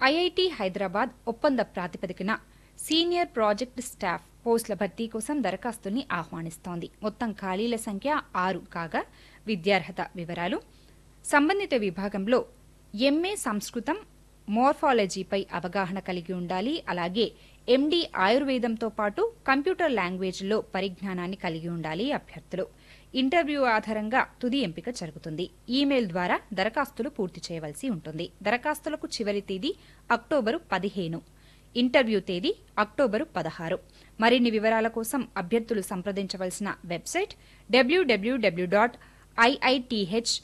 IIT Hyderabad ఒప్పంద ప్రాతిపదికన senior project staff పోస్టుల భర్తీ కోసం దరఖాస్తుల్ని ఆహ్వానిస్తోంది మొత్తం ఖాళీల సంఖ్య ఆరు కాగా విద్యార్హత వివరాలు సంబంధిత విభాగంలో ఎంఏ సంస్కృతం మోర్ఫాలజీపై అవగాహన కలిగి ఉండాలి అలాగే ఎండి ఆయుర్వేదంతో పాటు కంప్యూటర్ లాంగ్వేజ్లో పరిజ్ఞానాన్ని కలిగి ఉండాలి అభ్యర్థులు ఇంటర్వ్యూ ఆధారంగా తుది ఎంపిక జరుగుతుంది ఈమెయిల్ ద్వారా దరఖాస్తులు పూర్తి చేయవలసి ఉంటుంది దరఖాస్తులకు చివరి తేదీ అక్టోబరు పదిహేను ఇంటర్వ్యూ తేదీ అక్టోబరు పదహారు మరిన్ని వివరాల కోసం అభ్యర్థులు సంప్రదించవలసిన వెబ్సైట్ డబ్ల్యూడబ్ల్యూడబ్ల్యూ డాట్ ఐఐటిహెచ్